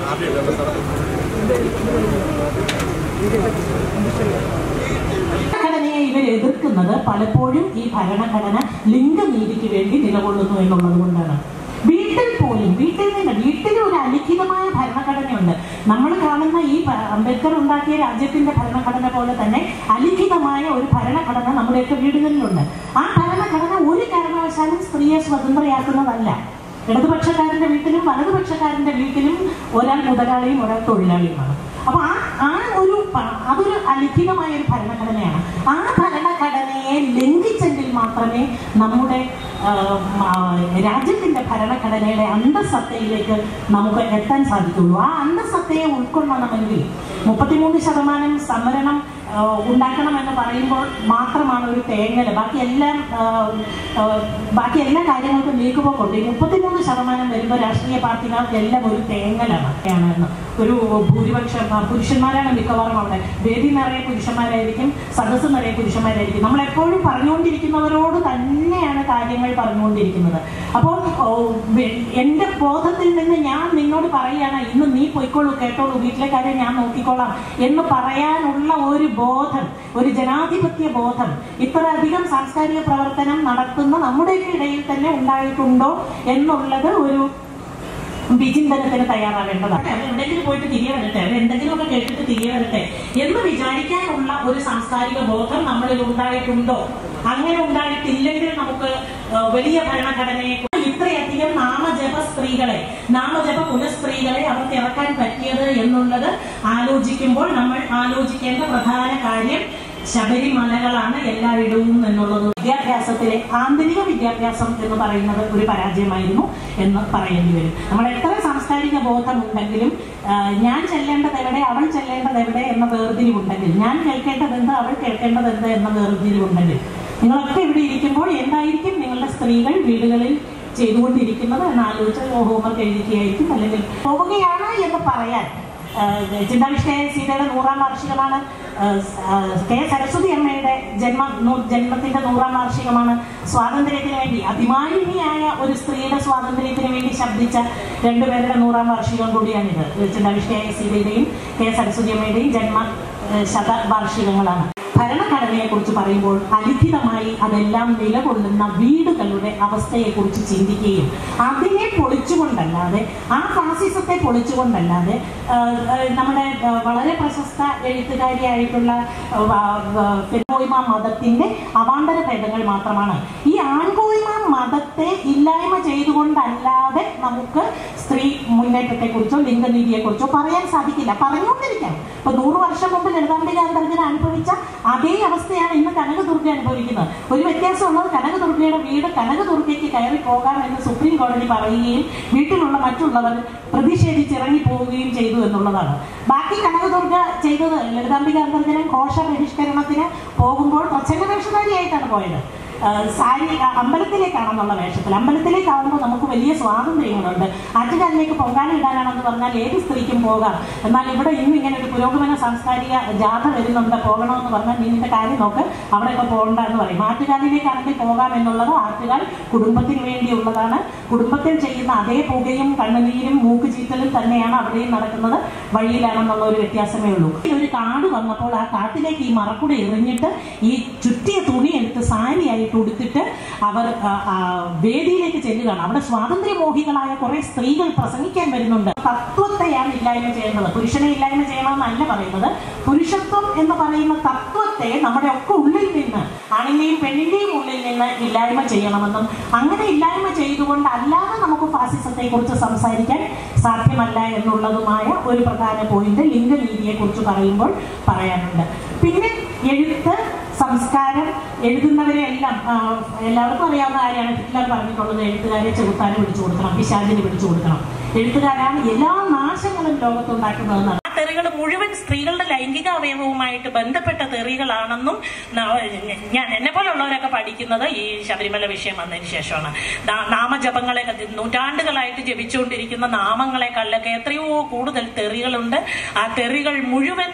ഭരണഘടനയെ ഇവർ എതിർക്കുന്നത് പലപ്പോഴും ഈ ഭരണഘടന ലിംഗനീതിക്ക് വേണ്ടി നിലകൊള്ളുന്നു എന്നുള്ളത് കൊണ്ടാണ് വീട്ടിൽ പോലും വീട്ടിൽ നിന്ന് വീട്ടിൽ ഒരു അലിഖിതമായ ഭരണഘടനയുണ്ട് നമ്മൾ കാണുന്ന ഈ ഭ- അംബേദ്കർ ഉണ്ടാക്കിയ രാജ്യത്തിന്റെ ഭരണഘടന പോലെ തന്നെ അലിഖിതമായ ഒരു ഭരണഘടന നമ്മുടെയൊക്കെ വീടുകളിലുണ്ട് ആ ഭരണഘടന ഒരു കാരണവശാലും സ്ത്രീയെ സ്വതന്ത്രയാക്കുന്നതല്ല ഇടതുപക്ഷക്കാരന്റെ വീട്ടിലും വലതുപക്ഷക്കാരന്റെ വീട്ടിലും ഒരാൾ മുതലാളിയും ഒരാൾ തൊഴിലാളിയുമാണ് അപ്പൊ ആ ആ ഒരു പ- അതൊരു അലിഖിതമായ ഒരു ഭരണഘടനയാണ് ആ ഭരണഘടനയെ ലംഘിച്ചെങ്കിൽ മാത്രമേ നമ്മുടെ ആ, ആ, രാജ്യത്തിന്റെ ഭരണഘടനയുടെ അന്തസത്തയിലേക്ക് നമുക്ക് എത്താൻ സാധിക്കുള്ളൂ ആ അന്തസത്തയെ ഉൾക്കൊള്ളണമെങ്കിൽ മുപ്പത്തിമൂന്ന് ശതമാനം സംവരണം ആ, ഉണ്ടാക്കണമെന്ന് പറയുമ്പോൾ മാത്രമാണ് ഒരു തേങ്ങല് ബാക്കി എല്ലാം ആ, ആ, ബാക്കി എല്ലാ കാര്യങ്ങൾക്കും നീക്കുപോക്കുണ്ട് ഈ മുപ്പത്തിമൂന്ന് ശതമാനം വരുമ്പോൾ രാഷ്ട്രീയ പാർട്ടികൾക്ക് എല്ലാം ഒരു തേങ്ങലാണ് എന്ന് ഒരു ഭൂരിപക്ഷം ആ, പുരുഷന്മാരാണ് മിക്കവാറും അവിടെ വേദി നിറയെ പുരുഷന്മാരായിരിക്കും സദസ്സ് നിറയെ പുരുഷന്മാരായിരിക്കും നമ്മൾ എപ്പോഴും പറഞ്ഞുകൊണ്ടിരിക്കുന്നവരോട് തന്നെയാണ് കാര്യങ്ങൾ പറഞ്ഞുകൊണ്ടിരിക്കുന്നത് അപ്പോൾ ഓ, വെ- എൻ്റെ ബോധത്തിൽ നിന്ന് ഞാൻ നിന്നോട് പറയുകയാണ് ഇന്ന് നീ പൊയ്ക്കോളൂ കേട്ടോളൂ വീട്ടിലെ കാര്യം ഞാൻ നോക്കിക്കോളാം എന്ന് പറയാനുള്ള ഒരു ബോധം ഒരു ജനാധിപത്യ ബോധം ഇത്രയധികം സാംസ്കാരിക പ്രവർത്തനം നടത്തുന്ന നമ്മുടെയൊക്കെ ഇടയിൽ തന്നെ ഉണ്ടായിട്ടുണ്ടോ എന്നുള്ളത് ഒരു വിചിന്തനത്തിന് തയ്യാറാവേണ്ടതാണ് അവർ എവിടെയെങ്കിലും പോയിട്ട് തിരികെ വരട്ടെ അവർ എന്തെങ്കിലുമൊക്കെ കേട്ടിട്ട് തിരികെ വരട്ടെ എന്ന് വിചാരിക്കാനുള്ള ഒരു സാംസ്കാരിക ബോധം നമ്മളിൽ ഉണ്ടായിട്ടുണ്ടോ അങ്ങനെ ഉണ്ടായിട്ടില്ലെങ്കിൽ നമുക്ക് ആ, വലിയ ഭരണഘടനയെ ഇത്രയധികം നാമജപ സ്ത്രീകളെ നാമജപ പുനഃസ്ത്രീകളെ അവർക്ക് ഇറക്കാൻ പറ്റിയത് എന്നുള്ളത് ആലോചിക്കുമ്പോൾ നമ്മൾ ആലോചിക്കേണ്ട പ്രധാന കാര്യം ശബരിമലകളാണ് എല്ലായിടവും എന്നുള്ളത് വിദ്യാഭ്യാസത്തിലെ ആന്തരിക വിദ്യാഭ്യാസം എന്ന് പറയുന്നത് ഒരു പരാജയമായിരുന്നു എന്ന് പറയേണ്ടി വരും നമ്മൾ എത്ര സാംസ്കാരിക ബോധമുണ്ടെങ്കിലും ആ, ഞാൻ ചെല്ലേണ്ടത് എവിടെ അവൾ ചെല്ലേണ്ടത് എവിടെ എന്ന വേർതിരിവുണ്ടെങ്കിൽ ഞാൻ കേൾക്കേണ്ടത് എന്ത് അവൾ കേൾക്കേണ്ടത് എന്ത് എന്ന വേർതിരിവുണ്ടെങ്കിൽ നിങ്ങളൊക്കെ ഇവിടെ ഇരിക്കുമ്പോൾ എന്തായിരിക്കും നിങ്ങളുടെ സ്ത്രീകൾ വീടുകളിൽ ചെയ്തുകൊണ്ടിരിക്കുന്നത് എന്ന് ആലോചിച്ച് ഹോംവർക്ക് എഴുതിക്കുകയായിരിക്കും അല്ലെങ്കിൽ പോവുകയാണ് എന്ന് പറയാൻ ആഹ് ചിന്താവിഷ്ടയ സീതയുടെ നൂറാം വാർഷികമാണ് ആഹ് സ- ആഹ് കെ സരസ്വതി അമ്മയുടെ ജന്മ നൂ- ജന്മത്തിന്റെ നൂറാം വാർഷികമാണ് സ്വാതന്ത്ര്യത്തിന് വേണ്ടി അഭിമാനിനിയായ ഒരു സ്ത്രീയുടെ സ്വാതന്ത്ര്യത്തിന് വേണ്ടി ശബ്ദിച്ച രണ്ടുപേരുടെ നൂറാം വാർഷികം കൂടിയാണിത് ചിന്താവിഷ്ടയ സീതയുടെയും കെ സരസ്വതി അമ്മയുടെയും ജന്മ ആഹ് ശത വാർഷികങ്ങളാണ് ഭരണഘടനയെ കുറിച്ച് പറയുമ്പോൾ അലിഖിതമായി അതെല്ലാം നിലകൊള്ളുന്ന വീടുകളുടെ അവസ്ഥയെക്കുറിച്ച് ചിന്തിക്കുകയും അതിനെ പൊളിച്ചുകൊണ്ടല്ലാതെ ആ ഫാസിസത്തെ പൊളിച്ചുകൊണ്ടല്ലാതെ ആ, ആ, നമ്മുടെ ആ, വളരെ പ്രശസ്ത എഴുത്തുകാരിയായിട്ടുള്ള ആ, ആ, പെരുങ്കോയ്മ മതത്തിന്റെ അവാന്തര ഭേദങ്ങൾ മാത്രമാണ് ഈ ആൺകോയ്മ മതത്തെ ഇല്ലായ്മ ചെയ്തുകൊണ്ടല്ലാതെ നമുക്ക് സ്ത്രീ മുന്നേറ്റത്തെക്കുറിച്ചോ ലിംഗനീതിയെക്കുറിച്ചോ പറയാൻ സാധിക്കില്ല പറഞ്ഞുകൊണ്ടിരിക്കാം ഇപ്പൊ നൂറ് വർഷം മുമ്പ് ലളിതാംബിക അന്തർജന അനുഭവിച്ച അതേ അവസ്ഥയാണ് ഇന്ന് കനകദുർഗ അനുഭവിക്കുന്നത് ഒരു വ്യത്യാസമുള്ളത് കനകദുർഗയുടെ വീട് കനകദുർഗയ്ക്ക് കയറി പോകാമെന്ന് സുപ്രീം കോടതി പറയുകയും വീട്ടിലുള്ള മറ്റുള്ളവർ പ്രതിഷേധിച്ചിറങ്ങി പോവുകയും ചെയ്തു എന്നുള്ളതാണ് ബാക്കി കനകദുർഗ ചെയ്തത് ലളിതാംബിക അന്തർജനം ഘോഷ ബഹിഷ്കരണത്തിന് പോകുമ്പോൾ പ്രച്ഛന്ന വേഷധാരിയായിട്ടാണ് പോയത് ആ, സാരി ആ, അമ്പലത്തിലേക്കാണെന്നുള്ള വേഷത്തിൽ അമ്പലത്തിലേക്കാവുമ്പോൾ നമുക്ക് വലിയ സ്വാതന്ത്ര്യങ്ങളുണ്ട് ആറ്റുകാലിലേക്ക് പൊങ്കാല ഇടാനാണെന്ന് പറഞ്ഞാൽ ഏത് സ്ത്രീക്കും പോകാം എന്നാൽ ഇവിടെ ഇന്ന് ഇങ്ങനെ ഒരു പുരോഗമന സാംസ്കാരിക ജാഥ വരുന്നുണ്ട് പോകണമെന്ന് പറഞ്ഞാൽ നീ നിന്റെ കാര്യം നോക്ക് അവിടെ ഇപ്പോൾ പോകണ്ട എന്ന് പറയും ആറ്റുകാലിലേക്കാണെങ്കിൽ പോകാം എന്നുള്ളത് ആറ്റുകാൽ കുടുംബത്തിന് വേണ്ടിയുള്ളതാണ് കുടുംബത്തിൽ ചെയ്യുന്ന അതേ പുകയും കണ്ണുനീരും മൂക്ക് ചീറ്റലും തന്നെയാണ് അവിടെയും നടക്കുന്നത് വഴിയിലാണെന്നുള്ള ഒരു വ്യത്യാസമേ ഉള്ളൂ ഈ ഒരു കാട് വന്നപ്പോൾ ആ കാട്ടിലേക്ക് ഈ മറക്കുട എറിഞ്ഞിട്ട് ഈ ചുറ്റിയ തുണി എടുത്ത് സാരിയായിട്ട് ഉടുത്തിട്ട് അവർ ആ, ആ, വേദിയിലേക്ക് ചെല്ലുകയാണ് അവിടെ സ്വാതന്ത്ര്യമോഹികളായ കുറെ സ്ത്രീകൾ പ്രസംഗിക്കാൻ വരുന്നുണ്ട് തത്വത്തെയാണ് ഇല്ലായ്മ ചെയ്യുന്നത് പുരുഷനെ ഇല്ലായ്മ ചെയ്യണമെന്നല്ല പറയുന്നത് പുരുഷത്വം എന്ന് പറയുന്ന തത്വത്തെ നമ്മുടെ ഒക്കെ ഉള്ളിൽ നിന്ന് ആണിന്റെയും പെണ്ണിന്റെയും ഉള്ളിൽ നിന്ന് ഇല്ലായ്മ ചെയ്യണമെന്നും അങ്ങനെ ഇല്ലായ്മ ചെയ്തുകൊണ്ട് അല്ലാതെ നമുക്ക് ഫാസിസത്തെ കുറിച്ച് സംസാരിക്കാൻ സാധ്യമല്ല എന്നുള്ളതുമായ ഒരു പ്രധാന പോയിന്റ് ലിംഗനീതിയെ കുറിച്ച് പറയുമ്പോൾ പറയാനുണ്ട് പിന്നെ എഴുത്ത് സംസ്കാരം എഴുതുന്നവരെ എല്ലാം ആ, എല്ലാവർക്കും അറിയാവുന്ന കാര്യമാണ് ഹിറ്റ്ലർ പറഞ്ഞിട്ടുള്ളത് എഴുത്തുകാരെ ചെറുത്താനെ പിടിച്ചു കൊടുക്കണം പിശാചിനെ പിടിച്ചു കൊടുക്കണം എഴുത്തുകാരാണ് എല്ലാ നാശങ്ങളും ലോകത്തുണ്ടാക്കുന്നതെന്നാണ് ആ തെറികൾ മുഴുവൻ സ്ത്രീകളുടെ ലൈംഗിക അവയവവുമായിട്ട് ബന്ധപ്പെട്ട തെറികളാണെന്നും ന- ഞാൻ എന്നെ പോലുള്ളവരൊക്കെ പഠിക്കുന്നത് ഈ ശബരിമല വിഷയം വന്നതിന് ശേഷമാണ് നാ- നാമജപങ്ങളെ നൂറ്റാണ്ടുകളായിട്ട് ജപിച്ചുകൊണ്ടിരിക്കുന്ന നാമങ്ങളെക്കാളിലൊക്കെ എത്രയോ കൂടുതൽ തെറികളുണ്ട് ആ തെറികൾ മുഴുവൻ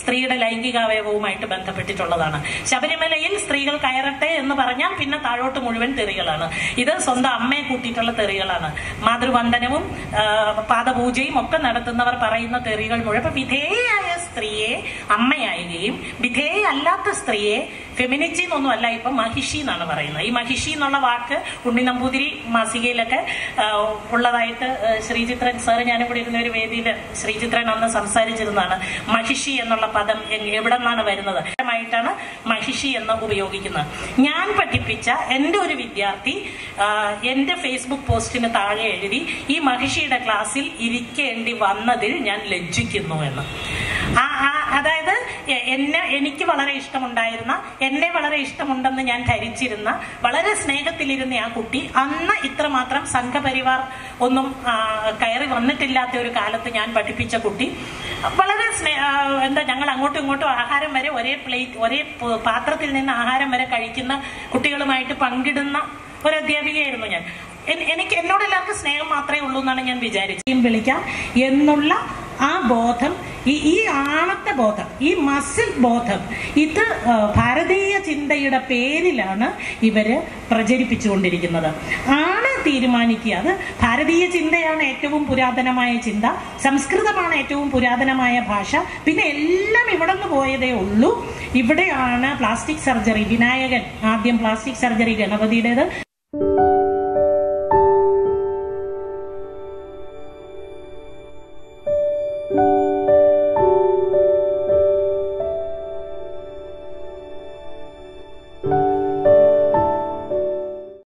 സ്ത്രീയുടെ ലൈംഗികാവയവവുമായിട്ട് ബന്ധപ്പെട്ടിട്ടുള്ളതാണ് ശബരിമലയിൽ സ്ത്രീകൾ കയറട്ടെ എന്ന് പറഞ്ഞാൽ പിന്നെ താഴോട്ട് മുഴുവൻ തെറികളാണ് ഇത് സ്വന്തം അമ്മയെ കൂട്ടിയിട്ടുള്ള തെറികളാണ് മാതൃവന്ദനവും ആ, പാദപൂജയും ഒക്കെ നടത്തുന്നവർ പറയുന്ന തെറികൾ മുഴുവൻ അപ്പൊ വിധേയായ സ്ത്രീയെ അമ്മയായുകയും വിധേയല്ലാത്ത സ്ത്രീയെ ഫെമിനിറ്റി എന്നൊന്നും അല്ല ഇപ്പൊ മഹിഷി എന്നാണ് പറയുന്നത് ഈ മഹിഷി എന്നുള്ള വാക്ക് ഉണ്ണി നമ്പൂതിരി മാസികയിലൊക്കെ ആ, ഉള്ളതായിട്ട് ആ, ശ്രീചിത്രൻ സാറ് ഞാനും കൂടി ഇരുന്ന ഒരു വേദിയിൽ ശ്രീചിത്രൻ അന്ന് സംസാരിച്ചിരുന്നതാണ് മഹിഷി എന്നുള്ള പദം എങ് എവിടെ നിന്നാണ് വരുന്നത് ആയിട്ടാണ് മഹിഷി എന്ന് ഉപയോഗിക്കുന്നത് ഞാൻ പഠിപ്പിച്ച എൻ്റെ ഒരു വിദ്യാർത്ഥി ആ, എൻ്റെ ഫേസ്ബുക്ക് പോസ്റ്റിന് താഴെ എഴുതി ഈ മഹിഷിയുടെ ക്ലാസ്സിൽ ഇരിക്കേണ്ടി വന്നതിൽ ഞാൻ ലജ്ജിക്കുന്നു എന്ന് ആ ആ- അതായത് എ- എന്നെ എനിക്ക് വളരെ ഇഷ്ടമുണ്ടായിരുന്ന എന്നെ വളരെ ഇഷ്ടമുണ്ടെന്ന് ഞാൻ ധരിച്ചിരുന്ന വളരെ സ്നേഹത്തിലിരുന്ന ആ കുട്ടി അന്ന് ഇത്രമാത്രം സംഘപരിവാർ ഒന്നും ആ, കയറി വന്നിട്ടില്ലാത്ത ഒരു കാലത്ത് ഞാൻ പഠിപ്പിച്ച കുട്ടി വളരെ സ്നേ ആ, എന്താ ഞങ്ങൾ അങ്ങോട്ടും ഇങ്ങോട്ടും ആഹാരം വരെ ഒരേ പ്ലേറ്റ് ഒരേ പ- പാത്രത്തിൽ നിന്ന് ആഹാരം വരെ കഴിക്കുന്ന കുട്ടികളുമായിട്ട് പങ്കിടുന്ന ഒരു അധ്യാപികയായിരുന്നു ഞാൻ എൻ- എനിക്ക് എന്നോട് എല്ലാവർക്കും സ്നേഹം മാത്രമേ ഉള്ളൂ എന്നാണ് ഞാൻ വിചാരിച്ചത് വിളിക്കാം എന്നുള്ള ആ ബോധം ഈ ഈ ആണത്തെ ബോധം ഈ മസിൽ ബോധം ഇത് ആ, ഭാരതീയ ചിന്തയുടെ പേരിലാണ് ഇവര് പ്രചരിപ്പിച്ചുകൊണ്ടിരിക്കുന്നത് ആണ് തീരുമാനിക്കുക അത് ഭാരതീയ ചിന്തയാണ് ഏറ്റവും പുരാതനമായ ചിന്ത സംസ്കൃതമാണ് ഏറ്റവും പുരാതനമായ ഭാഷ പിന്നെ എല്ലാം ഇവിടെ നിന്ന് പോയതേ ഉള്ളൂ ഇവിടെയാണ് പ്ലാസ്റ്റിക് സർജറി വിനായകൻ ആദ്യം പ്ലാസ്റ്റിക് സർജറി ഗണപതിയുടേത്